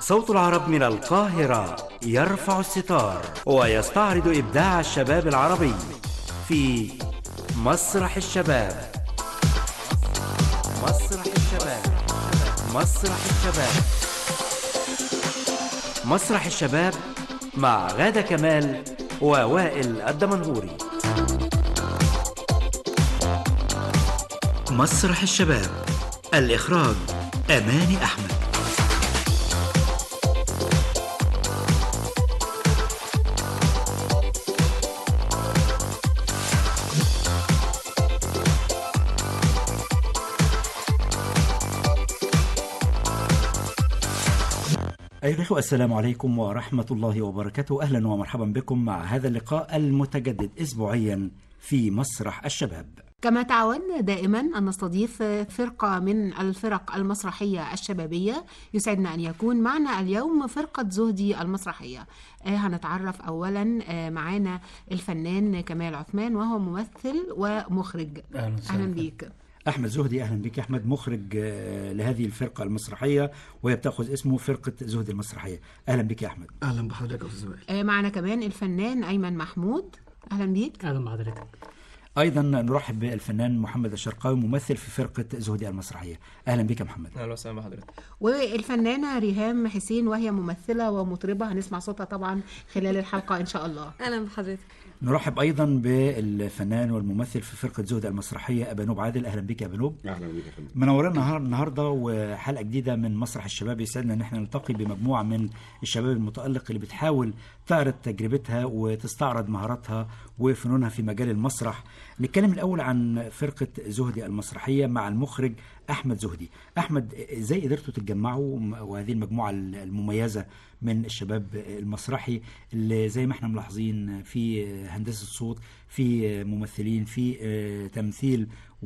صوت العرب من القاهرة يرفع الستار ويستعرض إبداع الشباب العربي في مسرح الشباب مسرح الشباب مسرح الشباب مسرح الشباب مع غادة كمال ووائل الدمنهوري مسرح الشباب الإخراج أماني أحمد أيها الأخوة السلام عليكم ورحمة الله وبركاته أهلا ومرحبا بكم مع هذا اللقاء المتجدد أسبوعيا في مسرح الشباب كما تعودنا دائما أن نستضيف فرقة من الفرق المسرحية الشبابية يسعدنا أن يكون معنا اليوم فرقة زهدي المسرحية آه، هنتعرف أولا آه، معانا الفنان كمال عثمان وهو ممثل ومخرج أهلا وسهلا. أهلا بيك أحمد زهدي أهلا بك يا أحمد مخرج آه، لهذه الفرقة المسرحية وهي بتأخذ اسمه فرقة زهدي المسرحية أهلا بك يا أحمد اهلا بحضرتك يا استاذ وائل آه، معنا كمان الفنان أيمن محمود أهلا بيك اهلا بحضرتك أيضا نرحب بالفنان محمد الشرقاوي ممثل في فرقة زهدي المسرحية أهلا بك يا محمد اهلا وسهلا بحضرتك والفنانة ريهام حسين وهي ممثلة ومطربة هنسمع صوتها طبعا خلال الحلقة إن شاء الله اهلا بحضرتك نرحب أيضا بالفنان والممثل في فرقة زهدي المسرحية أبانوب عادل أهلا بك يا أبانوب اهلا بيك يا فندم منورنا النهار- النهارده وحلقه جديده من مسرح الشباب يسعدنا ان احنا نلتقي بمجموعه من الشباب المتالق اللي بتحاول تعرض تجربتها وتستعرض مهاراتها وفنونها في مجال المسرح. نتكلم الاول عن فرقه زهدي المسرحيه مع المخرج احمد زهدي. احمد ازاي قدرتوا تتجمعوا وهذه المجموعه المميزه من الشباب المسرحي اللي زي ما احنا ملاحظين في هندسه صوت في ممثلين في آه، تمثيل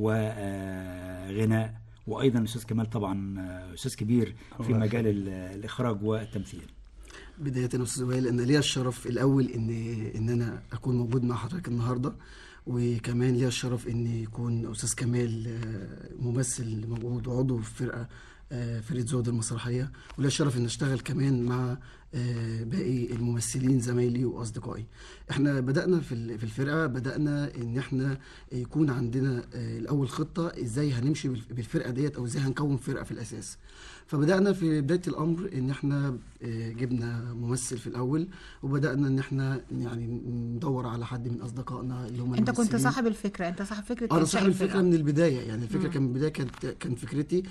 وغناء وايضا استاذ كمال طبعا آه، استاذ كبير في الله مجال ال- الاخراج والتمثيل بدايه يا استاذ وائل انا ليا الشرف الاول ان ان انا اكون موجود مع حضرتك النهارده وكمان ليا الشرف ان يكون استاذ كمال آه، ممثل موجود وعضو في فرقه آه، فرقه زود المسرحيه وليا الشرف ان اشتغل كمان مع آه، باقي الممثلين زمايلي واصدقائي احنا بدانا في ال- في الفرقه بدانا ان احنا يكون عندنا آه، الاول خطه ازاي هنمشي بالف- بالفرقه ديت او ازاي هنكون فرقه في الاساس فبدانا في بدايه الامر ان احنا آه، جبنا ممثل في الاول وبدانا ان احنا يعني ندور على حد من اصدقائنا اللي هم أنت كنت الممثلين. صاحب الفكرة أنت صاحب فكرة انا إنشاء صاحب الفكره الفرقة. من البدايه يعني الفكره كان من البدايه كانت كانت فكرتي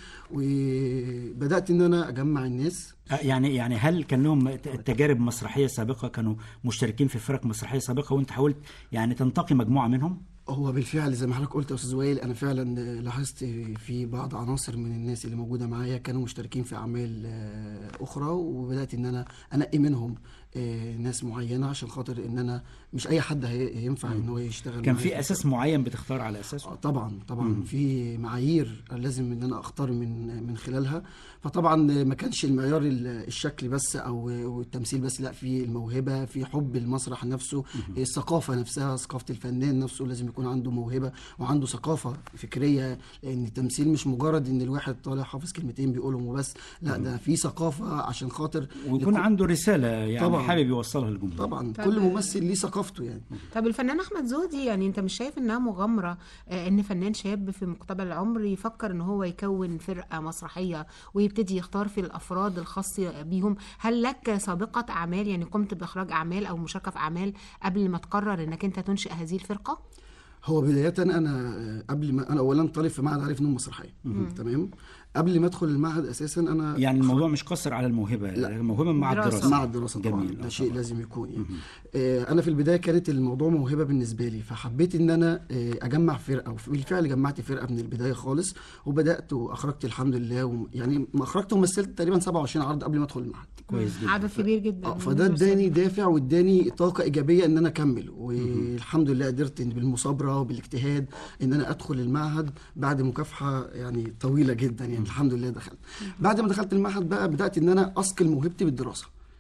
وبدات ان انا اجمع الناس آه، يعني يعني هل كان لهم ت- تجارب مسرحيه سابقه كانوا مشتركين في فرق مسرحيه سابقه وانت حاولت يعني تنتقي مجموعه منهم؟ هو بالفعل زي ما حضرتك قلت يا استاذ وائل انا فعلا لاحظت في بعض عناصر من الناس اللي موجوده معايا كانوا مشتركين في اعمال آه، اخرى وبدات ان انا انقي منهم آه، ناس معينه عشان خاطر ان انا مش اي حد هي- ينفع ان هو يشتغل كان معايا في اساس معين بتختار على اساسه؟ آه، طبعا طبعا في معايير لازم ان انا اختار من من خلالها فطبعا ما كانش المعيار ال- الشكل بس او التمثيل بس لا في الموهبه في حب المسرح نفسه الثقافه نفسها ثقافه الفنان نفسه لازم يكون عنده موهبه وعنده ثقافه فكريه لان التمثيل مش مجرد ان الواحد طالع حافظ كلمتين بيقولهم وبس لا ده في ثقافه عشان خاطر ويكون لكل- عنده رساله يعني طبعاً. حابب يوصلها للجمهور طبعا طب- كل ممثل ليه ثقافته يعني طب الفنان احمد زودي يعني انت مش شايف انها مغامره آه، ان فنان شاب في مقتبل العمر يفكر ان هو يكون فرقه مسرحيه ويبتدي يختار في الافراد الخاص بيهم هل لك سابقه اعمال يعني قمت باخراج اعمال او مشاركه في اعمال قبل ما تقرر انك انت تنشئ هذه الفرقه هو بداية أنا قبل ما أنا أولا طالب في معهد عارف فنون مسرحية تمام قبل ما أدخل المعهد أساسا أنا يعني الموضوع مش قصر على الموهبه لا. الموهبه مع دراسة. الدراسه مع الدراسة طبعا جميل ده آه، شيء طبعاً. لازم يكون يعني آه أنا في البداية كانت الموضوع موهبة بالنسبة لي فحبيت إن أنا آه أجمع فرقة وبالفعل جمعت فرقة من البداية خالص وبدأت وأخرجت الحمد لله و... يعني ما أخرجت ومثلت تقريبا 27 عرض قبل ما أدخل المعهد كويس جدا عدد كبير جدا اه فده اداني دافع واداني طاقه ايجابيه ان انا اكمل والحمد لله قدرت إن بالمثابره وبالاجتهاد ان انا ادخل المعهد بعد مكافحه يعني طويله جدا يعني الحمد لله دخلت بعد ما دخلت المعهد بقى بدات ان انا اثقل موهبتي بالدراسه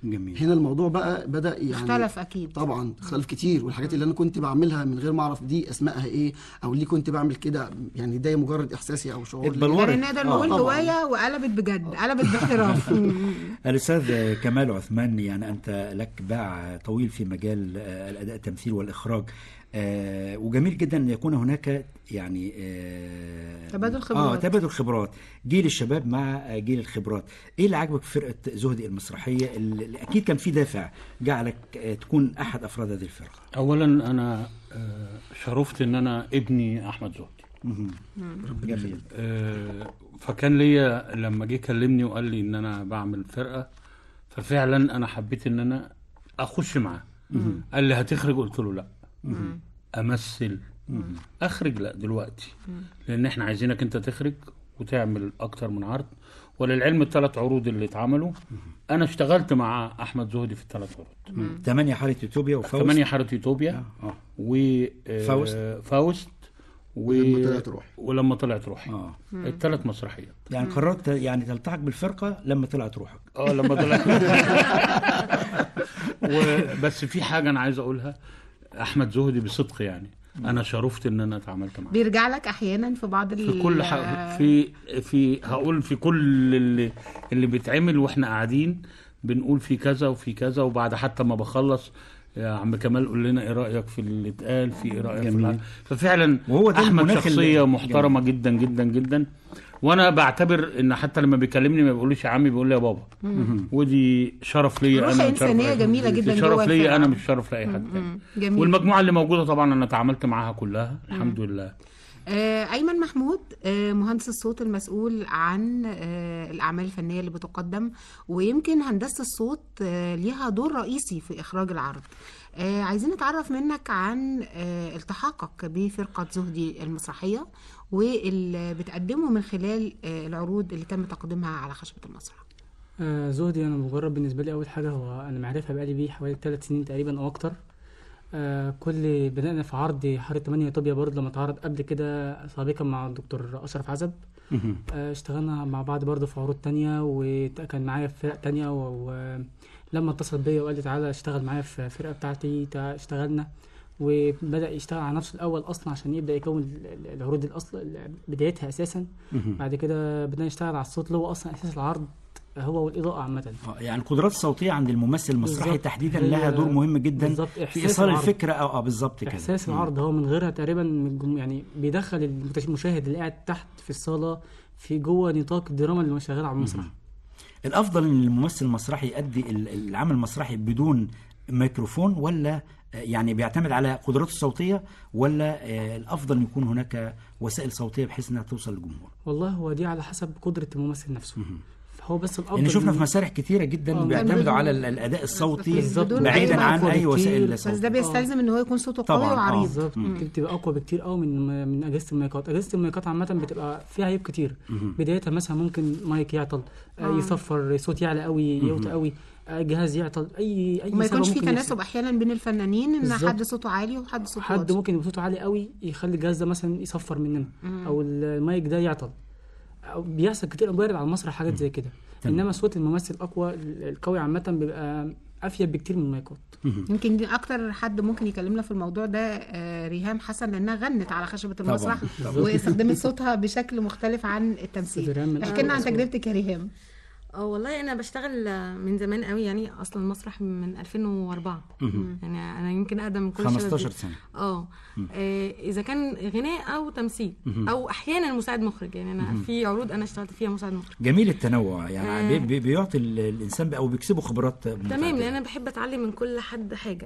جميل هنا الموضوع بقى بدا يعني اختلف اكيد طبعا اختلف كتير والحاجات اللي انا كنت بعملها من غير ما اعرف دي اسمائها ايه او ليه كنت بعمل كده يعني ده مجرد احساسي او شعور ليا. اتبلورت. يعني نقدر آه، نقول طبعاً. هوايه وقلبت بجد قلبت باحتراف مم. الاستاذ كمال عثمان يعني انت لك باع طويل في مجال آه، الاداء التمثيل والاخراج آه، وجميل جدا ان يكون هناك يعني آه، تبادل اه خبرات. تبادل خبرات جيل الشباب مع جيل الخبرات ايه اللي عجبك في فرقه زهدي المسرحيه اللي اللي اكيد كان في دافع جعلك آه، تكون احد افراد هذه الفرقه اولا انا آه، شرفت ان انا ابني احمد زهدي جميل آه، فكان ليا لما جه كلمني وقال لي ان انا بعمل فرقه ففعلا انا حبيت ان انا اخش معاه قال لي هتخرج قلت له لا امثل اخرج لا دلوقتي لان احنا عايزينك انت تخرج وتعمل اكتر من عرض وللعلم الثلاث عروض اللي اتعملوا انا اشتغلت مع احمد زهدي في الثلاث عروض ثمانية حارة يوتوبيا وفوز ثمانية حارة يوتوبيا اه و آه، فاوست. فاوست و... ولما طلعت روحي. ولما طلعت روحي اه الثلاث مسرحيات يعني قررت يعني تلتحق بالفرقه لما طلعت روحك اه لما طلعت وبس في حاجه انا عايز اقولها احمد زهدي بصدق يعني انا شرفت ان انا اتعاملت معاه بيرجع لك احيانا في بعض في كل حاجه في في هقول في كل اللي اللي بيتعمل واحنا قاعدين بنقول في كذا وفي كذا وبعد حتى ما بخلص يا عم كمال قول لنا ايه رايك في اللي اتقال في ايه رايك في جميل. اللي ففعلا وهو ده احمد المناخ اللي- شخصيه محترمه جدا جدا جدا وانا بعتبر ان حتى لما بيكلمني ما بيقوليش يا عمي بيقول لي يا بابا ودي شرف ليا روح انا إنسانية شرف جميلة جدا شرف جوه ليا الفرقة. انا مش شرف لاي حد تاني جميل والمجموعه اللي موجوده طبعا انا اتعاملت معاها كلها الحمد لله آه، أيمن محمود آه، مهندس الصوت المسؤول عن آه، الأعمال الفنية اللي بتقدم ويمكن هندسة الصوت آه، ليها دور رئيسي في إخراج العرض آه، عايزين نتعرف منك عن آه، التحاقك بفرقة زهدي المسرحية واللي بتقدمه من خلال آه، العروض اللي تم تقديمها على خشبة المسرح آه زهدي انا مجرد بالنسبه لي اول حاجه هو انا معرفه بقالي بيه حوالي ثلاث سنين تقريبا او اكتر آه كل بدأنا في عرض حاره 8 طوبيا برضه لما اتعرض قبل كده سابقا مع الدكتور اشرف عزب آه اشتغلنا مع بعض برضه في عروض تانية وكان معايا في فرق تانية ولما اتصل بيا وقال لي تعالى اشتغل معايا في الفرقه بتاعتي تع- اشتغلنا وبدأ يشتغل على نفسه الأول أصلا عشان يبدأ يكون ال- ال- العروض الأصل بدايتها أساسا بعد كده بدأنا نشتغل على الصوت اللي هو أصلا أساس العرض هو والإضاءة عامة آه، يعني القدرات الصوتيه عند الممثل المسرحي بالظبط. تحديدا هي- لها دور مهم جدا بالظبط، في إحساس ايصال العرض. الفكره اه اه بالظبط كده احساس العرض هو من غيرها تقريبا الجم- يعني بيدخل المتش- المشاهد اللي قاعد تحت في الصاله في جوه نطاق الدراما اللي شغال على المسرح الافضل ان الممثل المسرحي يؤدي ال- العمل المسرحي بدون ميكروفون ولا آه، يعني بيعتمد على قدراته الصوتيه ولا آه، الافضل ان يكون هناك وسائل صوتيه بحيث انها توصل للجمهور والله هو دي على حسب قدره الممثل نفسه فهو بس الافضل لان شفنا إن- في مسارح كتيره جدا آه، بيعتمدوا بدون- على ال- الاداء الصوتي بالظبط. بعيدا بدون عن أقوى اي بكتير. وسائل بس ده صوتيه بيستلزم ان هو يكون صوته قوي طبعاً، آه. وعريض بالظبط بتبقى اقوى بكتير قوي من من اجهزه المايكات اجهزه المايكات عامه بتبقى فيها عيوب كتير بدايتها مثلا ممكن مايك يعطل آه. يصفر صوت يعلى قوي يوطى قوي آه، جهاز يعطل اي اي وما سبب يكونش في ممكن يحصل. تناسب احيانا بين الفنانين ان بالظبط. حد صوته عالي وحد صوته حد واطي ممكن يبقى صوته عالي قوي يخلي الجهاز ده مثلا يصفر مننا او المايك ده يعطل أو بيحصل كتير وارد على المسرح حاجات زي كده انما صوت الممثل الاقوى القوي عامه بيبقى افيد بكتير من المايكات يمكن دي اكتر حد ممكن يكلمنا في الموضوع ده آه، ريهام حسن لانها غنت على خشبه المسرح واستخدمت صوتها بشكل مختلف عن التمثيل ريهام من احكي لنا عن أول تجربتك يا ريهام اه والله انا بشتغل من زمان قوي يعني اصلا المسرح من 2004 يعني انا يمكن اقدم من كل الشباب دي. 15 سنه اه آه، اذا كان غناء او تمثيل او احيانا مساعد مخرج يعني انا في عروض انا اشتغلت فيها مساعد مخرج جميل التنوع يعني آه. بي- بي- بيعطي ال- الانسان ب- او بيكسبه خبرات تمام متعددة. لان انا بحب اتعلم من كل حد حاجه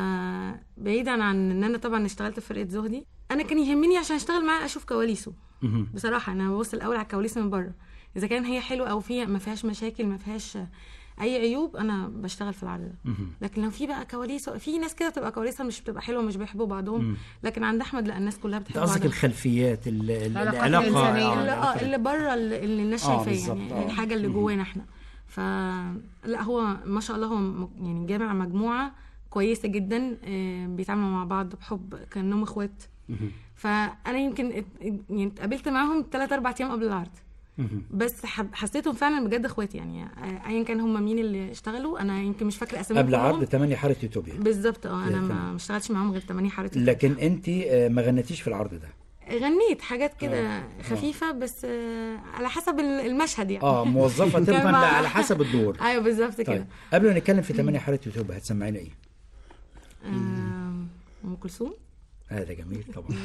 فبعيدا عن ان انا طبعا اشتغلت في فرقه زهدي انا كان يهمني عشان اشتغل معاه اشوف كواليسه مهم. بصراحه انا ببص الاول على الكواليس من بره اذا كان هي حلوه او فيها ما فيهاش مشاكل ما فيهاش اي عيوب انا بشتغل في العرض ده لكن لو في بقى كواليس في ناس كده بتبقى كواليسها مش بتبقى حلوه مش بيحبوا بعضهم لكن عند احمد لا الناس كلها انت بتحب قصدك بعضها الخلفيات ال- ال- العلاقات العلاقه الإنسانية. آه، اللي اه العلاقة اللي بره اللي اللي الناس آه، شايفاه بالظبط، يعني آه. الحاجه اللي جوانا احنا ف لا هو ما شاء الله هو م- يعني جامع مجموعه كويسه جدا آه، بيتعاملوا مع بعض بحب كانهم اخوات فانا يمكن ات- يعني اتقابلت معاهم ثلاث اربع ايام قبل العرض بس حب حسيتهم فعلا بجد اخواتي يعني آه، ايا كان هم مين اللي اشتغلوا انا يمكن مش فاكره اساميهم قبل كلهم. عرض 8 حاره يوتوبيا بالظبط اه انا تمام. ما ما اشتغلتش معاهم غير 8 حارات لكن انت آه، ما غنيتيش في العرض ده غنيت حاجات كده خفيفه بس آه، على حسب المشهد يعني اه موظفه طبقا كان مع- على حسب الدور ايوه بالظبط طيب كده قبل ما نتكلم في 8 حاره يوتيوب هتسمعينا ايه؟ آم، ام كلثوم هذا جميل طبعا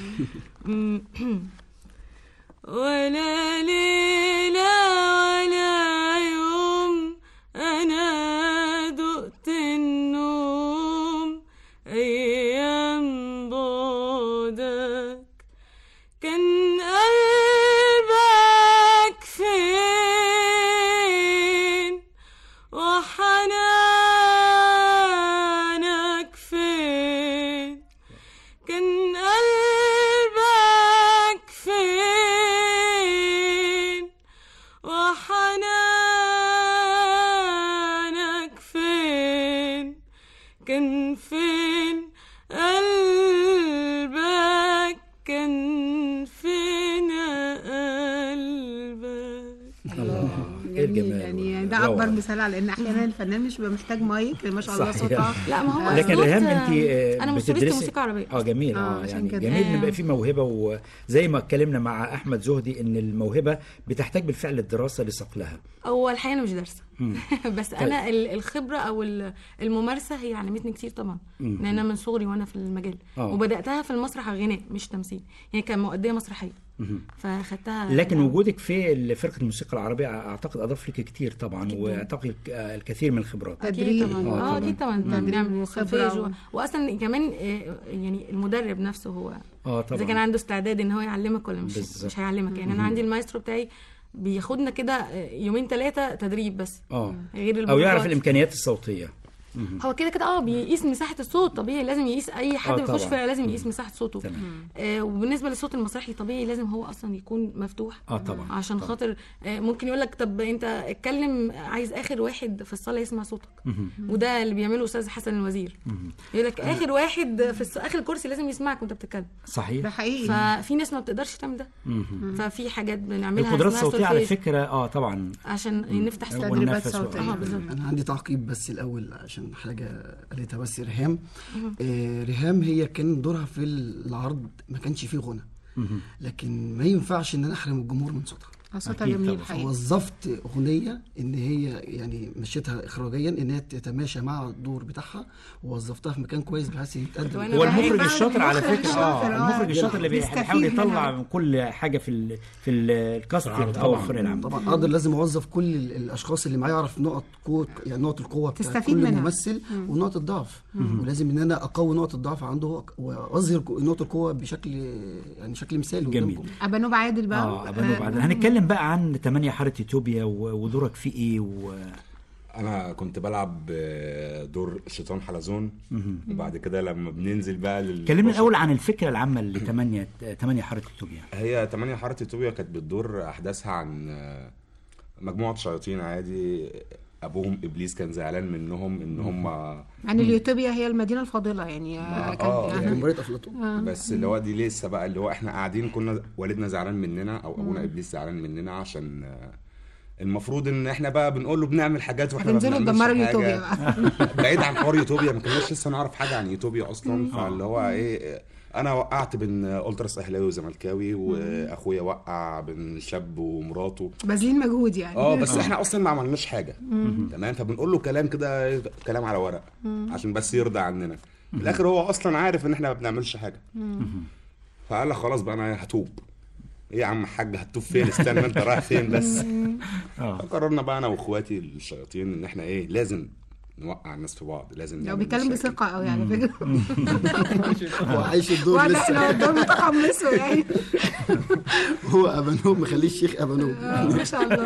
ولا ليلة ولا يوم أنا دقت النوم أيام بعدك كان قلبك فين وحنانك فين كان قلبك فين وحنانك فين كان فين قلبك كان فين قلبك الله ايه جميل الجمال يعني وال- ده روعة. اكبر مثال على ان احيانا الفنان مش بيبقى محتاج مايك ما شاء الله صحيح. صوتها لا ما هو لكن الصوت، ريهام آه، انت آه، انا مستشفى بتدرسي موسيقى عربيه اه جميل آه، اه عشان يعني كده. جميل ان آه. يبقى في موهبه وزي ما اتكلمنا مع احمد زهدي ان الموهبه بتحتاج بالفعل الدراسه لصقلها هو الحقيقه انا مش دارسه بس انا ال- الخبره او ال- الممارسه هي علمتني كتير طبعا لان انا من صغري وانا في المجال آه. وبداتها في المسرح غناء مش تمثيل يعني كان مؤديه مسرحيه فاخدتها لكن وجودك في فرقه الموسيقى العربيه اعتقد اضاف لك كتير طبعا واعتقد آه، الكثير من الخبرات اكيد تدريب. طبعا آه، اه طبعاً. اكيد طبعا تدريب بنعمل وخبرة سولفيج و... و- واصلا كمان آه، يعني المدرب نفسه هو اه اذا كان طبعا عنده استعداد ان هو يعلمك ولا مش بالظبط. مش هيعلمك يعني انا عندي المايسترو بتاعي بياخدنا كده آه، يومين ثلاثه تدريب بس اه غير او يعرف البطولات. الامكانيات الصوتيه هو كده كده اه بيقيس مساحه الصوت طبيعي لازم يقيس اي حد آه، بيخش طبعاً. فرقه لازم يقيس مساحه صوته تمام. آه وبالنسبه للصوت المسرحي طبيعي لازم هو اصلا يكون مفتوح اه طبعا عشان طبعاً. خاطر آه ممكن يقول لك طب انت اتكلم عايز اخر واحد في الصاله يسمع صوتك وده اللي بيعمله استاذ حسن الوزير يقول لك اخر واحد في الص... اخر كرسي لازم يسمعك وانت بتتكلم صحيح ده حقيقي ففي ناس ما بتقدرش تعمل ده ففي حاجات بنعملها القدرات اسمها الصوتيه على solfege فكره اه طبعا عشان نفتح تدريبات والنفس صوتية. و- اه بالظبط انا عندي تعقيب بس الاول عشان حاجه قالتها بس ريهام آه ريهام هي كان دورها في العرض ما كانش فيه غنى لكن ما ينفعش ان انا احرم الجمهور من صوتها صوتها أكيد جميل طبعاً. حقيقي وظفت اغنيه ان هي يعني مشيتها اخراجيا ان هي تتماشى مع الدور بتاعها ووظفتها في مكان كويس بحيث يتقدم وأنا هو بحب المخرج بقى الشاطر على المخرج فكره الشاطر، اه آه. المخرج الشاطر اللي بيستفيد بيحاول يطلع منها. من كل حاجه في ال في ال- الكاست العرض او طبعاً. في فريق العمل طبعا اقدر لازم اوظف كل ال- الاشخاص اللي معايا اعرف نقط قوه يعني نقط القوه بتاعت تستفيد كل منها. ممثل ونقط الضعف ولازم ان انا اقوي نقط الضعف عنده واظهر نقط القوه بشكل يعني شكل مثالي جميل. قدامكم. ابانوب عادل بقى اه أبانو بعد هنتكلم بقى عن 8 حاره يوتوبيا و- ودورك فيه ايه و... انا كنت بلعب آه، دور شيطان حلزون وبعد كده لما بننزل بقى لل كلمنا الاول عن الفكره العامه ل 8 8 حاره يوتوبيا هي 8 حاره يوتوبيا كانت بتدور احداثها عن آه، مجموعه شياطين عادي ابوهم ابليس كان زعلان منهم ان هم يعني اليوتوبيا هي المدينه الفاضله يعني آه، كان آه، يعني جمهوريه افلاطون بس اللي هو دي لسه بقى اللي هو احنا قاعدين كنا والدنا زعلان مننا او ابونا ابليس زعلان مننا عشان آه، المفروض ان احنا بقى بنقول له بنعمل حاجات واحنا ما هتنزلوا بنعملش تدمروا حاجة. اليوتوبيا بقى بعيد عن حوار يوتوبيا ما كناش لسه نعرف حاجه عن يوتوبيا اصلا فاللي هو ايه انا وقعت بين التراس اهلاوي وزملكاوي واخويا وقع بين شاب ومراته باذلين مجهود يعني اه بس احنا اصلا ما عملناش حاجه تمام فبنقول له كلام كده كلام على ورق عشان بس يرضى عننا في الاخر هو اصلا عارف ان احنا ما بنعملش حاجه فقال لك خلاص بقى انا هتوب ايه يا عم الحاج هتوب فين استنى انت رايح فين بس اه فقررنا بقى انا واخواتي الشياطين ان احنا ايه لازم نوقع الناس في بعض لازم لو نعمل بيتكلم مشاكل. بثقه قوي على فكره هو عايش الدور واضح لسه انه قدامه تحمسه يعني هو ابانوب مخليه الشيخ ابانوب آه، ما شاء الله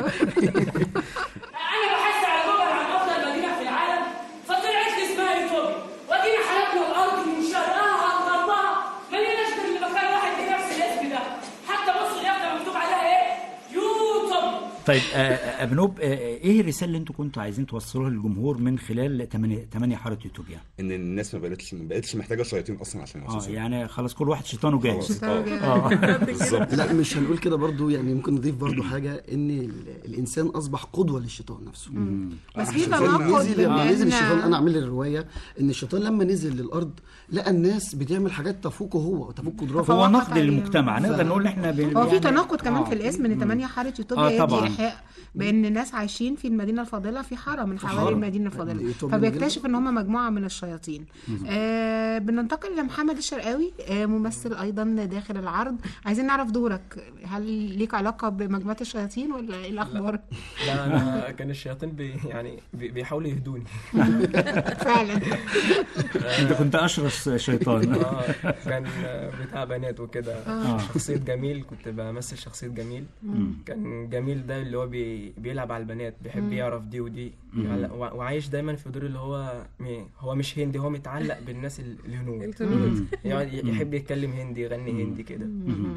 انا بحثت على جوجل عن افضل مدينه في العالم فطلعت لي اسمها يوتوبيا ودينا حلقنا الارض من شرقها لغربها ما لقيناش غير مكان واحد بنفس الاسم ده حتى مصر اليافطه مكتوب عليها ايه يوتوب طيب آه، آه، ابنوب آه، ايه الرساله اللي انتوا كنتوا عايزين توصلوها للجمهور من خلال 8 8 حاره يوتوبيا ان الناس ما بقتش ما بقتش محتاجه شياطين اصلا عشان اه يوصلوا يعني خلاص كل واحد شيطانه جاهز خلاص. اه بالظبط لا مش هنقول كده برضو يعني ممكن نضيف برضو حاجه ان ال- الانسان اصبح قدوه للشيطان نفسه بس في عشان تناقض نزل لما بين نزل الشيطان انا اعمل الروايه ان الشيطان لما نزل للارض لقى الناس بتعمل حاجات تفوقه هو وتفوق قدراته هو فوقف نقد عليهم. للمجتمع نقدر نقول ان احنا بن- هو في يعني- تناقض كمان آه. في الاسم ان 8 حاره آه، يوتوبيا يدي طبعاً. ايحاء بان الناس عايشين في المدينه الفاضله في حاره من حوالي حارة. المدينه الفاضله يوتوبيا فبيكتشف ان هم مجموعه من الشياطين آه بننتقل لمحمد الشرقاوي آه ممثل ايضا داخل العرض عايزين نعرف دورك هل ليك علاقه بمجموعه الشياطين ولا ايه الاخبار لا انا كان الشياطين بي يعني بي بيحاولوا يهدوني فعلا انت كنت اشرس شيطان اه كان بتاع بنات وكده شخصية جميل كنت بمثل شخصية جميل كان جميل ده اللي هو بي بيلعب على البنات بيحب يعرف دي ودي يعلق- وع- وعايش دايما في دور اللي هو م- هو مش هندي هو متعلق بالناس ال- الهنود يعني يحب يتكلم هندي يغني هندي كده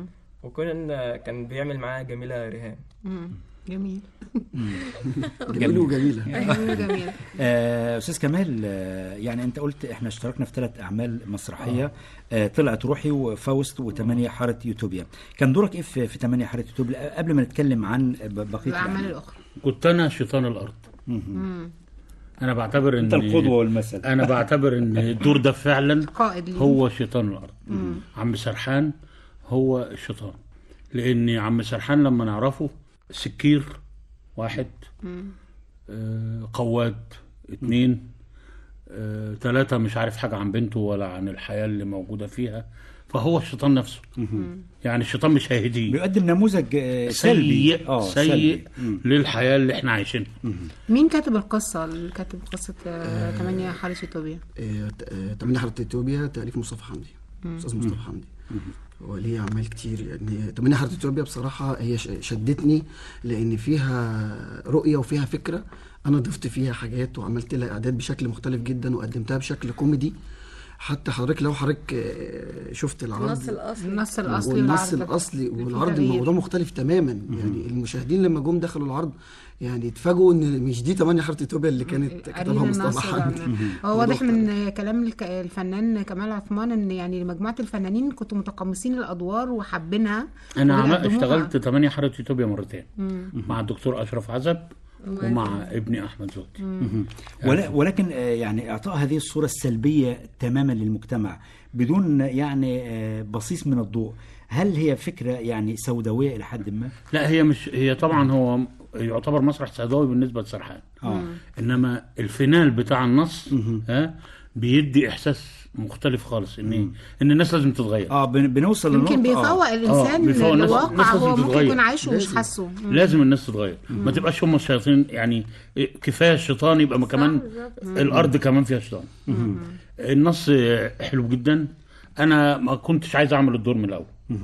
وكان كان بيعمل معاه جميلة ريهام مم. جميل جميل وجميله جميل جميل آه، استاذ كمال آه، يعني انت قلت احنا اشتركنا في ثلاث اعمال مسرحيه آه، طلعت روحي وفاوست وثمانية حاره يوتوبيا كان دورك ايه في في ثمانية حاره يوتوبيا قبل ما نتكلم عن ب- بقيه الاعمال الاخرى كنت انا شيطان الارض انا بعتبر ان انت القدوه والمثل انا بعتبر ان الدور ده فعلا قائد ليه هو شيطان الارض عم سرحان هو الشيطان لان عم سرحان لما نعرفه سكير واحد آه قواد اتنين آه تلاتة مش عارف حاجة عن بنته ولا عن الحياة اللي موجودة فيها فهو الشيطان نفسه يعني الشيطان مش هيهديه بيقدم نموذج آه، سلبي سيء اه سيء سلبي. مم. للحياة اللي احنا عايشينها مين كاتب القصه اللي كاتب قصه 8 حاره يوتوبيا آه، ت- آه، تمنية حاره اثيوبيا تاليف مصطفى حمدي استاذ مصطفى حمدي هو ليه اعمال كتير يعني تمنية حاره اثيوبيا بصراحه هي ش- شدتني لان فيها رؤيه وفيها فكره انا ضفت فيها حاجات وعملت لها اعداد بشكل مختلف جدا وقدمتها بشكل كوميدي حتى حضرتك لو حضرتك آه، شفت العرض النص الاصلي النص الاصلي والنص والعرض. الاصلي في والعرض تغيير. الموضوع مختلف تماما يعني المشاهدين لما جم دخلوا العرض يعني اتفاجئوا ان مش دي 8 حاره اثيوبيا اللي كانت قليل كتبها مصطفى النصر حمدي ده. هو واضح من كلام الك- الفنان كمال عثمان ان يعني مجموعه الفنانين كنتوا متقمصين الادوار وحابينها انا عم- وبيقدموها. اشتغلت 8 حاره يوتوبيا مرتين مع الدكتور اشرف عزب ومع ابني احمد زوتي ولا ولكن آه، يعني اعطاء هذه الصوره السلبيه تماما للمجتمع بدون يعني آه، بصيص من الضوء هل هي فكره يعني سوداويه الى حد ما؟ لا هي مش هي طبعا هو يعتبر مسرح سوداوي بالنسبه لسرحان اه انما الفينال بتاع النص ها بيدي احساس مختلف خالص ان ان الناس لازم تتغير اه بن- بنوصل يمكن لنقطة- بيفوق آه. الانسان بيفوق الناس- لواقع الناس لازم هو ممكن تتغير. يكون عايشه ومش لازم. حاسه مم. لازم الناس تتغير ما تبقاش هم الشياطين يعني كفايه الشيطان يبقى ما كمان الارض كمان فيها شيطان النص حلو جدا انا ما كنتش عايز اعمل الدور من الاول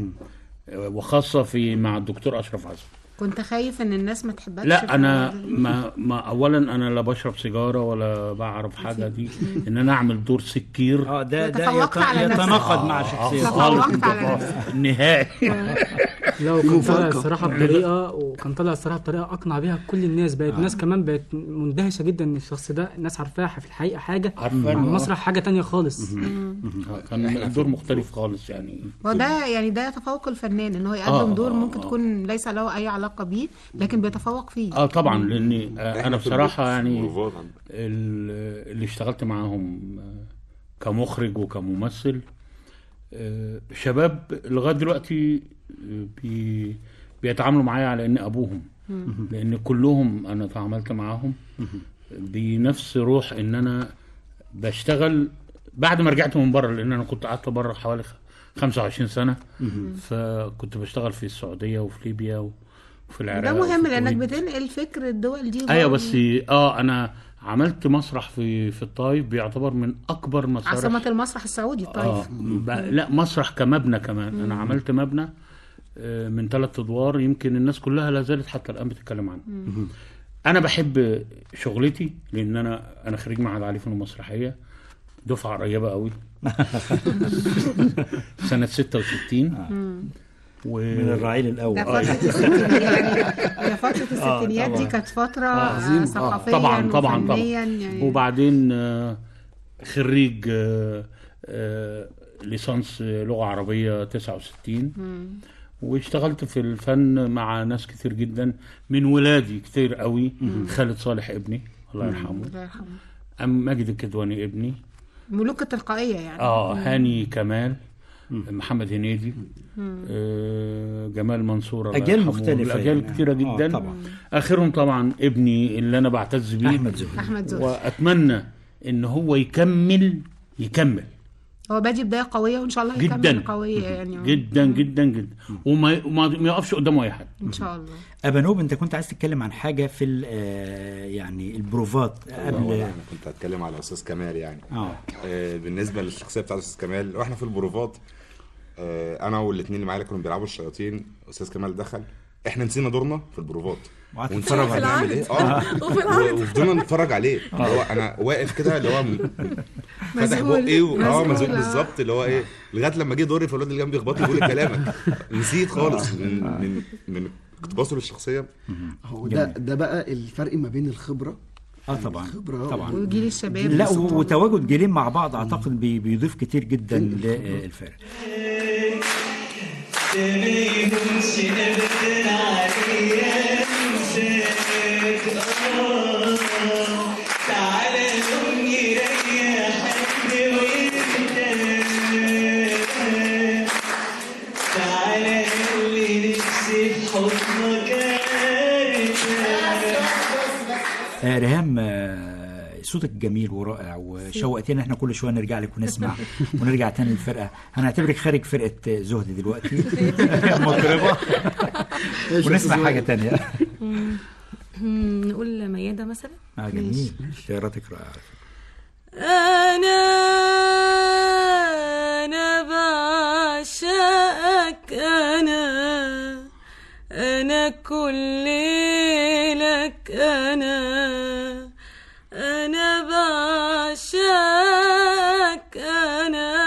وخاصه في مع الدكتور اشرف عزم كنت خايف ان الناس ما تحبكش في لا انا ال- ما, ما اولا انا لا بشرب سيجاره ولا بعرف حاجه دي ان انا اعمل دور سكير اه ده ده تفوقت يت- على نفسك. يتناقض مع آه، شخصيته خالص تفوقت على نفسك. نهائي لا وكان طالع مفارقة. الصراحه بطريقه وكان طالع الصراحه بطريقه اقنع بيها كل الناس بقت الناس كمان بقت مندهشه جدا ان الشخص ده الناس عارفاه في الحقيقه حاجه عارفاه على إنه- المسرح حاجه تانية خالص كان الدور مختلف خالص يعني وده يعني ده تفوق الفنان ان هو يقدم آه، دور آه، ممكن آه. تكون ليس له اي علاقه بيه لكن بيتفوق فيه اه طبعا لاني آه انا في بصراحه يعني البروفات عندنا. ال- اللي اشتغلت معاهم آه، كمخرج وكممثل آه، شباب لغايه دلوقتي آه، بي بيتعاملوا معايا على اني ابوهم لان كلهم انا تعاملت معاهم بنفس روح ان انا بشتغل بعد ما رجعت من بره لان انا كنت قعدت بره حوالي خ- 25 سنه فكنت بشتغل في السعوديه وفي ليبيا وفي العراق ده مهم وفي لانك الكويت. بتنقل فكر الدول دي ايوه برضه. بس اه انا عملت مسرح في في الطايف بيعتبر من اكبر مسارح عاصمه المسرح السعودي الطايف اه ب- لا مسرح كمبنى كمان انا عملت مبنى آه، من ثلاث ادوار يمكن الناس كلها لا زالت حتى الان بتتكلم عنه انا بحب شغلتي لان انا انا خريج معهد عالي فنون مسرحيه دفعه قريبه قوي سنه 66 و... من الرعيل الاول ده آه. فترة الستينيات يعني هي فترة الستينيات دي طبعاً. كانت فترة عظيم. آه، آه، ثقافيا طبعا طبعا طبعا وفنيا يعني وبعدين آه، خريج آه، آه، ليسانس لغة عربية 69 واشتغلت في الفن مع ناس كتير جدا من ولادي كتير قوي خالد صالح ابني الله يرحمه الله يرحمه أم ماجد الكدواني ابني ملوك التلقائية يعني اه هاني كمال محمد هنيدي آه جمال منصور الله أجيال يرحمه. مختلفة الاجيال يعني. كتيره آه، جدا طبعا. اخرهم طبعا ابني اللي انا بعتز بيه احمد زهير أحمد زوزي واتمنى ان هو يكمل يكمل هو بادي بداية قوية وإن شاء الله جداً. يكمل قوية يعني جدا جدا جدا وما وما ما يقفش قدامه اي حد إن شاء الله ابانوب انت كنت عايز تتكلم عن حاجه في ال- آه، يعني البروفات والله قبل انا كنت هتكلم على استاذ كمال يعني اه آه، بالنسبه للشخصيه بتاعت استاذ كمال واحنا في البروفات آه، انا والاثنين اللي معايا اللي كانوا بيلعبوا الشياطين استاذ كمال دخل احنا نسينا دورنا في البروفات وقعدت ونتفرج في على بنعمل ايه اه وفي العرض. وفضلنا نتفرج عليه اللي هو انا واقف كده اللي هو م- فاتح مذهول. بقي و- اه مذهول، مزوق آه. بالظبط اللي هو ايه لغايه لما جه دوري فالواد اللي جنبي يخبطني يقول لي كلامك نسيت خالص من من من اقتباسه للشخصيه هو ده ده بقى الفرق ما بين الخبره اه طبعا الخبره طبعا وجيل الشباب لا و- وتواجد جيلين مع بعض اعتقد بي- بيضيف كتير جدا للفرق آه، ريهام آه، صوتك جميل ورائع وشوقتنا احنا كل شويه نرجع لك ونسمع ونرجع تاني للفرقه هنعتبرك خارج فرقه زهد دلوقتي مطربه ونسمع حاجه تانية مم، نقول ميادة مثلا اه جميل اختياراتك رائعه أنا أنا بعشقك أنا أنا كل لك أنا أنا بعشقك أنا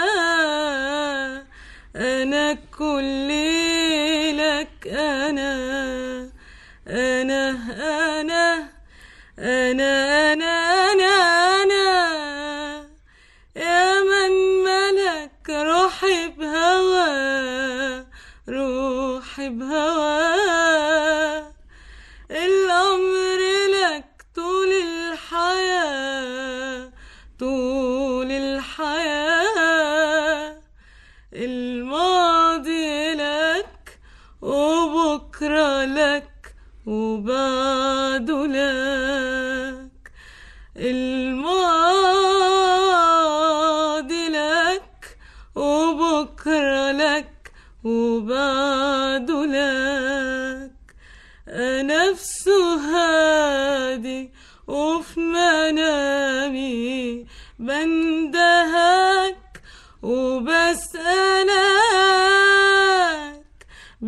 أنا كل لك أنا أنا أنا أنا أنا أنا أنا يا من ملك روحي بهوى روحي بهوى الأمر لك طول الحياة طول الحياة الماضي لك وبكرة لك وبعده لك الماضي لك وبكرة لك وبعده لك نفسه هادي وفي منامي بندهك وبسألك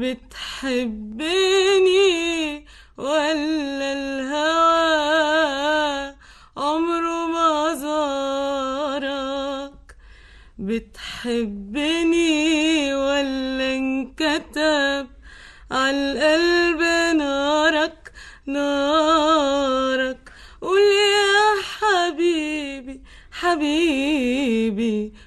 بتحبني ولا الهوى عمره ما زارك بتحبني ولا انكتب عالقلب نارك نارك قول يا حبيبي حبيبي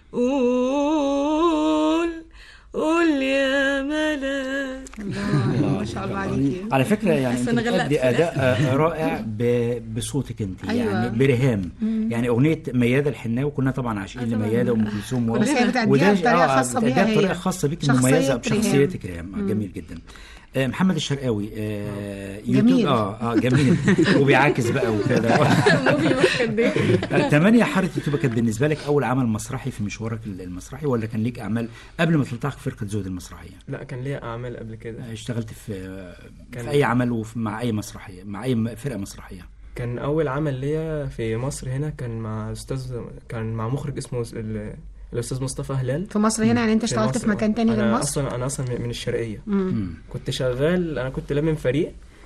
قول قول يا ملاك ما شاء الله عليكي على فكره يعني بس انت أنا غلقت بتأدي في اداء آه، رائع ب- بصوتك انت أيوة. يعني برهام يعني اغنيه مياده الحناوي كنا طبعا عاشقين طبعاً. لمياده وام كلثوم و- بس هي بتأديها وده- بطريقة آه، خاصة بتأديها بيها بطريقه هي. خاصه بيك شخصية مميزه ريهام. بشخصيتك ريهام آه، جميل جدا آه، محمد الشرقاوي آه، يوتيوب جميل. اه اه جميل وبيعاكس بقى وكده آه، تمانية حارة يوتيوب كانت بالنسبه لك اول عمل مسرحي في مشوارك المسرحي ولا كان ليك اعمال قبل ما تلتحق فرقه زود المسرحيه؟ لا كان ليا اعمال قبل كده اشتغلت في كان- في اي عمل وفي مع اي مسرحيه مع اي م- فرقه مسرحيه كان اول عمل ليا في مصر هنا كان مع استاذ كان مع مخرج اسمه ال- الاستاذ مصطفى هلال في مصر هنا يعني انت في اشتغلت مصر. في مكان تاني غير أنا مصر اصلا انا اصلا من الشرقيه مم. كنت شغال انا كنت لامم فريق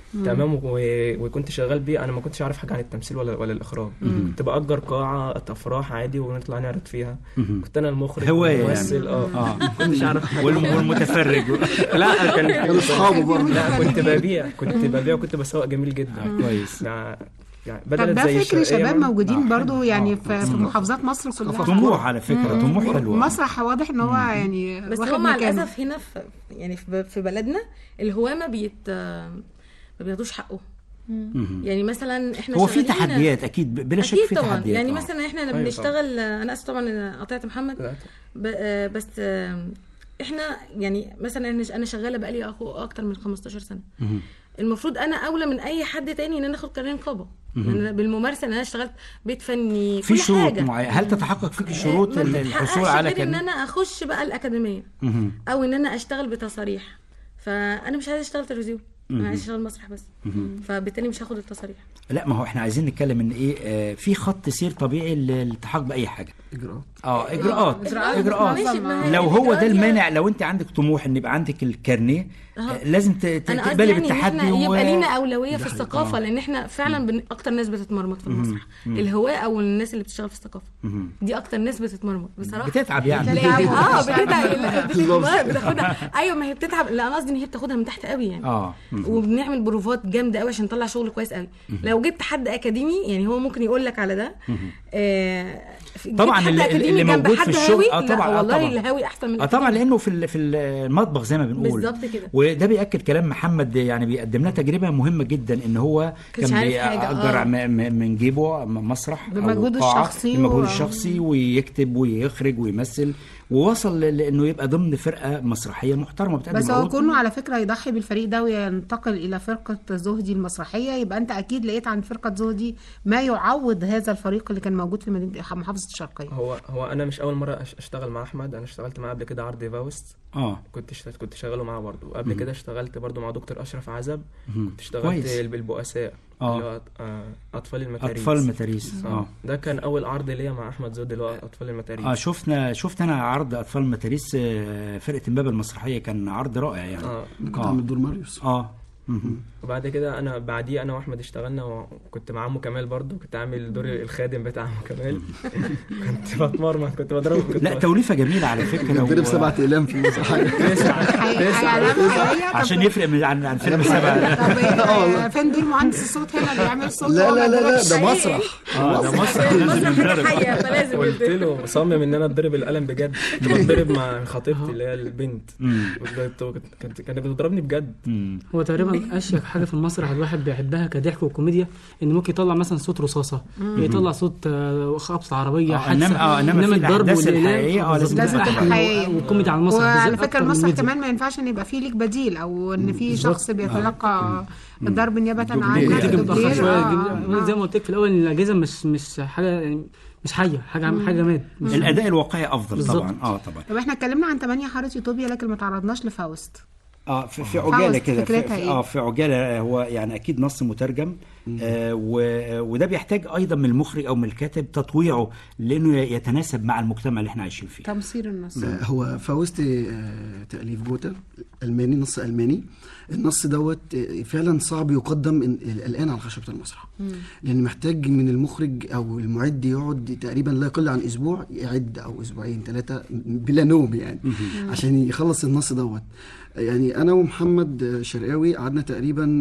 تمام و... وكنت شغال بيه انا ما كنتش عارف حاجه عن التمثيل ولا ولا الاخراج كنت باجر قاعه افراح عادي ونطلع نعرض فيها كنت انا المخرج هواية يعني. والممثل اه اه ما كنتش عارف حاجه والم- والمتفرج لا كان كانوا اصحابه برضه لا كنت ببيع كنت ببيع وكنت بسوق جميل جدا كويس يعني يعني طب بدأت ده زي فكر الشرقية شباب برضه. موجودين آه، برضو حلو. يعني آه، في, في محافظات مصر كلها طموح على فكره طموح حلو مسرح واضح ان هو يعني بس واخد هو مع مكانه. الاسف هنا في يعني في في بلدنا الهواه ما بيت ما بياخدوش حقه يعني مثلا احنا هو في شغالين- تحديات اكيد بلا شك اكيد في طبعا تحديات يعني آه. مثلا احنا لما أيوة بنشتغل انا اسف طبعا قطعت محمد لا، ب- آه، بس آه، احنا يعني مثلا انا انا شغاله بقالي أخو اكتر من 15 سنه المفروض انا اولى من اي حد تاني ان انا اخد قرار نقابه يعني أنا بالممارسه ان انا اشتغلت بيت فني في كل شروط حاجه معينه هل تتحقق فيك الشروط ما ال- بتتحققش الحصول على غير ان كلمه انا اخش بقى الاكاديميه مهم. او ان انا اشتغل بتصاريح فانا مش عايزه اشتغل تلفزيون انا عايزه اشتغل مسرح بس فبالتالي مش هاخد التصاريح لا ما هو احنا عايزين نتكلم ان ايه آه في خط سير طبيعي للالتحاق باي حاجه اجراءات اه اجراءات إجراءات. اجراءات ماشي، ما هي لو هو الإجراءات ده دي- المانع لو انت عندك طموح ان يبقى عندك الكارنيه آه، لازم ت- ت- انا قصدي تقبلي يعني ان بالتحدي احنا يبقى و- لينا اولويه في الثقافه لان احنا فعلا بن... اكتر ناس بتتمرمط في المسرح الهواة او الناس اللي بتشتغل في الثقافه دي اكتر ناس بتتمرمط بصراحه بتتعب يعني اه بتتعب بتتعب بتاخدها ايوه ما هي بتتعب لا انا قصدي ان هي بتاخدها من تحت قوي يعني اه وبنعمل بروفات جامده قوي عشان نطلع شغل كويس قوي لو جبت حد اكاديمي يعني هو ممكن يقول لك على ده آه جبت طبعاً حد اللي- أكاديمي اللي جنب موجود حد في الشغل- هاوي آه لا طبعاً، آه والله طبعاً. الهاوي احسن من اه طبعا الأكاديمي. لانه في ال- في المطبخ زي ما بنقول بالظبط كده. وده بياكد كلام محمد يعني بيقدم لنا تجربه مهمه جدا ان هو كانش كان عارف حاجة، بيأجر آه. م- م- من جيبه م- مسرح أو بمجهوده قاعة الشخصي بمجهوده و- الشخصي ويكتب ويخرج ويمثل ووصل ل- لانه يبقى ضمن فرقه مسرحيه محترمه بتقدم بس هو عروض. كونه على فكره يضحي بالفريق ده وينتقل الى فرقه زهدي المسرحيه يبقى انت اكيد لقيت عن فرقه زهدي ما يعوض هذا الفريق اللي كان موجود في مدينه محافظه الشرقيه هو هو انا مش اول مره أش- اشتغل مع احمد انا اشتغلت معاه قبل كده عرض فاوست اه كنت اشت... كنت شغاله معاه برضه قبل كده اشتغلت برضه مع دكتور اشرف عزب كنت اشتغلت كويس. بالبؤساء آه. اللي هو آه، اطفال المتاريس اطفال المتاريس اه اه ده كان اول عرض ليا مع احمد زود اللي هو اطفال المتاريس اه شفنا شفت انا عرض اطفال المتاريس آه، فرقه امبابه المسرحيه كان عرض رائع يعني اه كنت آه. عامل دور ماريوس اه مهم. وبعد كده انا بعديه انا واحمد اشتغلنا وكنت مع عمو كمال برضه كنت عامل دور الخادم بتاع عمو كمال كنت بتمرمط كنت بضربه كنت لا توليفه جميله على فكره ضرب و- سبعة اقلام في المسرحيه عشان يفرق من عن عن فيلم سبعه طب إيه، فين دور مهندس الصوت هنا اللي يعمل صوت لا وهو لا لا لا بيضرب ده حقيقي؟ مسرح اه ده مسرح لازم يتضرب حقيقة فلازم قلت له صمم ان انا اتضرب القلم بجد كنت بتضرب مع خطيبتي اللي هي البنت كنت- كانت كانت بتضربني بجد مم. هو تقريبا اشيك حاجه في المسرح الواحد بيحبها كضحك وكوميديا ان ممكن يطلع مثلا صوت رصاصه يطلع صوت آه، خبط عربيه آه، حادثه إنما- آه، إنما في الأحداث والإعلام الحقيقية، آه، لازم لازم تبقى تبقى حلوة. حقيقية. والكوميدي على المسرح وعلى بالذات فكره أكتر من المسرح الميديا. كمان ما ينفعش ان يبقى فيه ليك بديل او ان في شخص بيتلقى الضرب نيابه دوبلير. عنك بتيجي متاخر دوبلير. شويه آه، جدا- زي ما قلت لك في الاول ان الاجهزه مش مش حاجه يعني مش حيه حاجه حاجه جماد مش- الاداء الواقعي افضل بالظبط. طبعا اه طبعا طب احنا اتكلمنا عن 8 حاره يوتوبيا لكن ما تعرضناش لفاوست اه في, في عجاله فاوست كده في, فكرتها في إيه؟ اه في عجاله هو يعني اكيد نص مترجم آه و- وده بيحتاج ايضا من المخرج او من الكاتب تطويعه لانه يتناسب مع المجتمع اللي احنا عايشين فيه تمصير النص آه، هو فاوست آه، تأليف جوتا الماني نص ألماني النص دوت آه، فعلا صعب يقدم إن- الآن على خشبة المسرح لأن محتاج من المخرج أو المعد يقعد تقريبا لا يقل عن أسبوع يعد أو أسبوعين ثلاثة بلا نوم يعني عشان يخلص النص دوت يعني أنا ومحمد آه، شرقاوي قعدنا تقريبا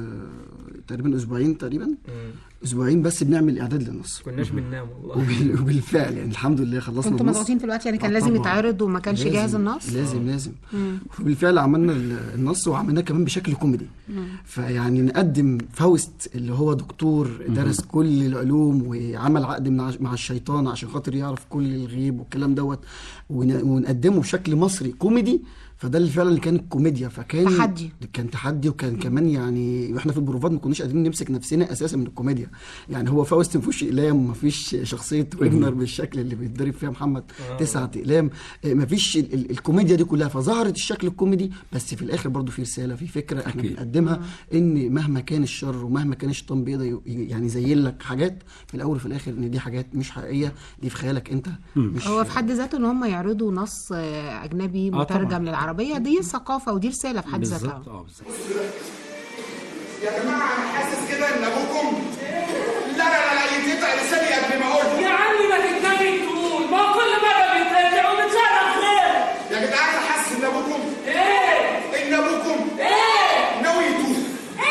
آه، تقريبا أسبوعين تقريبا مم. أسبوعين بس بنعمل إعداد للنص كناش بننام والله وبال- وبالفعل يعني الحمد لله خلصنا كنتوا النص مضغوطين في الوقت يعني كان آه لازم طبعاً. يتعرض وما كانش لازم- جاهز النص لازم لازم وبالفعل عملنا ال- النص وعملناه كمان بشكل كوميدي فيعني نقدم فاوست اللي هو دكتور درس كل العلوم وعمل عقد مع مع الشيطان عشان خاطر يعرف كل الغيب والكلام دوت ون- ونقدمه بشكل مصري كوميدي فده اللي فعلا اللي كان الكوميديا فكان تحدي. كان تحدي وكان كمان يعني واحنا في البروفات ما كناش قادرين نمسك نفسنا اساسا من الكوميديا يعني هو فاوست ما فيهوش اقلام ما فيش شخصيه ويجنر بالشكل اللي بيتضرب فيها محمد تسعة اقلام ما فيش ال- ال- الكوميديا دي كلها فظهرت الشكل الكوميدي بس في الاخر برضو في رساله في فكره احنا أكيد. بنقدمها ان مهما كان الشر ومهما كان الشيطان بيقدر ي- يعني يزين لك حاجات في الاول وفي الاخر ان دي حاجات مش حقيقيه دي في خيالك انت مش هو في حد ذاته ان هم يعرضوا نص آه، اجنبي آه، طبعاً. مترجم للعربيه دي ثقافه ودي رساله في حد ذاتها بالظبط اه بالظبط يا جماعه انا حاسس كده ان ابوكم لا لا لا لا يتقطع لساني قبل ما اقول يا عمي ما تتنبي تقول ما هو كل مره بيتقطع وبتشرف غير يا جدعان انا حاسس ان ابوكم ايه ان ابوكم ايه ناوي يتوب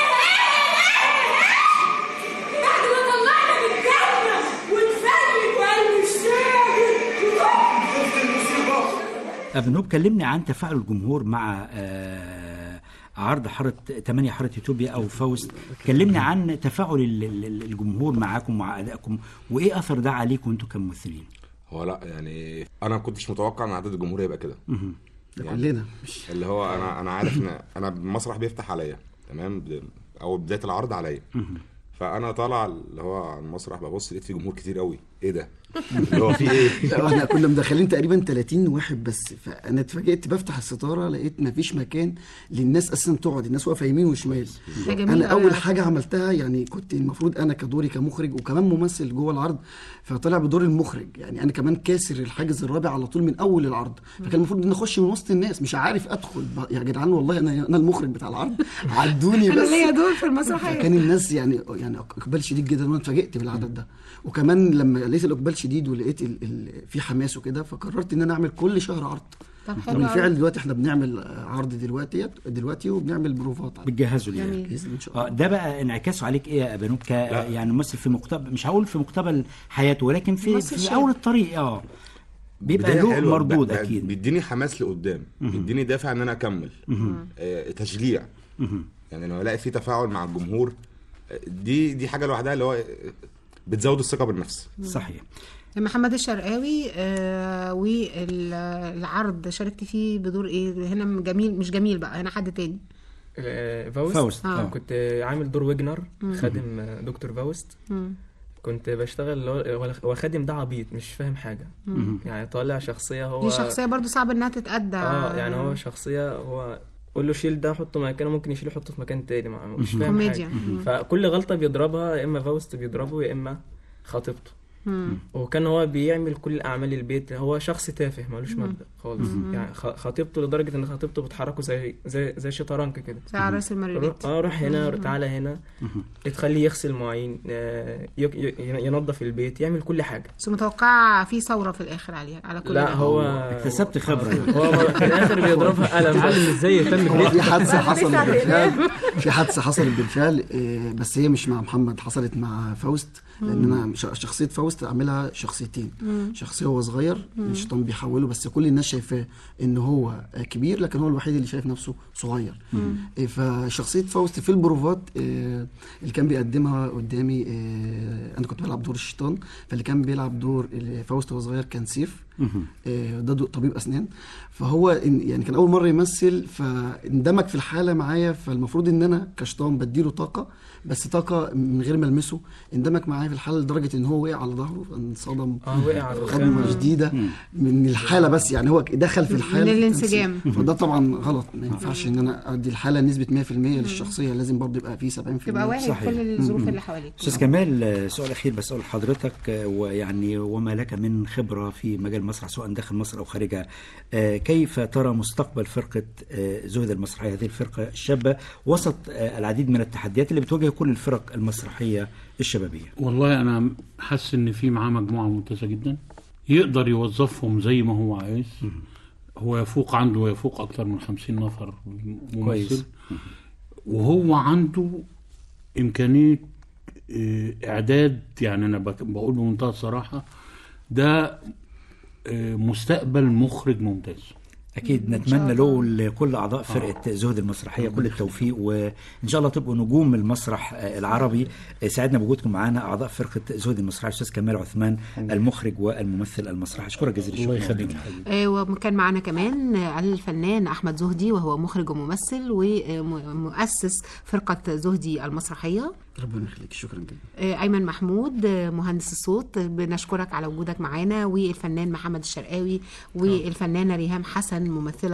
بعد ما طلعنا من الجنه واتفلت وقلب الشاهد شفت المصيبه أبنوب كلمني عن تفاعل الجمهور مع آه، عرض حارة 8 حارة يوتوبيا أو فوست كلمني عن تفاعل ال- ال- الجمهور معاكم ومع أدائكم وإيه أثر ده عليكم أنتم كممثلين هو لا يعني انا ما كنتش متوقع ان عدد الجمهور يبقى كده ده كلنا مش اللي هو انا انا عارف ان انا المسرح بيفتح عليا تمام ب- او بدايه العرض عليا فانا طالع اللي هو على المسرح ببص لقيت في جمهور كتير قوي ايه ده اللي هو في ايه لا، احنا كنا مدخلين تقريبا 30 واحد بس فانا اتفاجئت بفتح الستاره لقيت مفيش مكان للناس اساسا تقعد الناس واقفه يمين وشمال ده جميل انا أوي اول على حاجه عملتها يعني كنت المفروض انا كدوري كمخرج وكمان ممثل جوه العرض فطلع بدور المخرج يعني انا كمان كاسر الحاجز الرابع على طول من اول العرض فكان المفروض ان اخش من وسط الناس مش عارف ادخل ب- يا جدعان والله انا انا المخرج بتاع العرض عدوني انا بس ليا دور في المسرحيه فكان الناس يعني يعني اقبال شديد جدا وانا اتفاجئت بالعدد ده وكمان لما لقيت الاقبال شديد ولقيت ال ال في حماس وكده فقررت ان انا اعمل كل شهر عرض طب حلو بالفعل أوي. دلوقتي احنا بنعمل آه، عرض دلوقتي دلوقتي وبنعمل بروفات عليه. بتجهزوا ليه جميل. بإذن ان شاء اه الله ده بقى انعكاسه عليك ايه يا ابانوب ك يعني ممثل في مقتبل مش هقول في مقتبل حياته ولكن في, ممثل في شاب. اول الطريق اه بيبقى بداية له حلوة، مردود ب- ب- اكيد بيديني حماس لقدام بيديني دافع ان انا اكمل آه تشجيع يعني لما الاقي في تفاعل مع الجمهور آه، دي دي حاجه لوحدها اللي هو آه، بتزود الثقه بالنفس صحيح محمد الشرقاوي آه والعرض شاركت فيه بدور ايه هنا جميل مش جميل بقى هنا حد تاني آه، فاوست فاوست آه. اه كنت عامل دور ويجنر خادم آه، دكتور فاوست مم. كنت بشتغل اللي هو هو- هو خادم ده عبيط مش فاهم حاجه يعني طالع شخصيه هو دي شخصيه برضو صعب انها تتأدى اه يعني هو شخصيه هو قول له شيل ده حطه مكانه ممكن يشيل يحطه في مكان تاني ما- مش فاهم كوميديا. حاجه فكل غلطه بيضربها يا اما فاوست بيضربه يا اما خطيبته مم. وكان هو بيعمل كل اعمال البيت هو شخص تافه مالوش مبدأ خالص يعني خ- خطيبته لدرجه ان خطيبته بتحركه زي زي زي شطرنج كده زي عراس المريض روح اه روح هنا تعالى هنا تخليه يغسل مواعين آه، يك- ي- ينظف البيت يعمل كل حاجه بس متوقع في ثوره في الاخر عليها على كل لا ده. هو اكتسبت خبره هو في الاخر بيضربها قلم اتعلم ازاي يهتم هو بنفسه في حادثه حصلت بالفعل في حادثه حصلت بالفعل آه، بس هي مش مع محمد حصلت مع فاوست لان انا ش- شخصيه فاوست عاملها شخصيتين شخصيه هو صغير الشيطان بيحوله بس كل الناس شايفاه ان هو آه، كبير لكن هو الوحيد اللي شايف نفسه صغير آه، فشخصيه فاوست في البروفات آه، اللي كان بيقدمها قدامي آه، انا كنت بلعب دور الشيطان فاللي كان بيلعب دور فاوست وهو صغير كان سيف آه، ده دو- طبيب اسنان فهو إن- يعني كان اول مره يمثل فاندمج في الحاله معايا فالمفروض ان انا كشطان بديله طاقه بس طاقه من غير ما المسه اندمج معايا في الحاله لدرجه ان هو وقع على ظهره انصدم اه وقع على صدمه الرخامه شديده من الحاله بس يعني هو دخل في الحاله من الانسجام. فده طبعا غلط ما ينفعش ان انا ادي الحاله نسبه 100% للشخصيه لازم برضه يبقى فيه 70% تبقى واعي صحيح. كل الظروف اللي حواليك استاذ كمال آه، سؤال اخير بسال حضرتك آه، ويعني وما لك من خبره في مجال المسرح سواء داخل مصر او خارجها آه، كيف ترى مستقبل فرقه آه، زهد المسرحيه هذه الفرقه الشابه وسط آه، العديد من التحديات اللي بتواجه كل الفرق المسرحيه الشبابيه والله انا حاسس ان في معاه مجموعه ممتازه جدا يقدر يوظفهم زي ما هو عايز هو يفوق عنده ويفوق اكتر من خمسين نفر كويس. ممثل وهو عنده امكانيه آه، اعداد يعني انا بك- بقول بمنتهى الصراحه ده آه، مستقبل مخرج ممتاز اكيد نتمنى له ولكل اعضاء فرقه زهد المسرحيه كل التوفيق وان شاء الله تبقوا نجوم المسرح آه، العربي آه، سعدنا بوجودكم معانا اعضاء فرقه زهد المسرحيه الاستاذ كمال عثمان المخرج والممثل المسرحي اشكرك جزيل الشكر الله يخليك يا حبيبي آه، وكان معنا كمان آه، الفنان احمد زهدي وهو مخرج وممثل ومؤسس فرقه زهدي المسرحيه ربنا يخليك شكرا جدا آه، ايمن محمود آه، مهندس الصوت آه، بنشكرك على وجودك معانا والفنان محمد الشرقاوي والفنانه ريهام حسن ممثله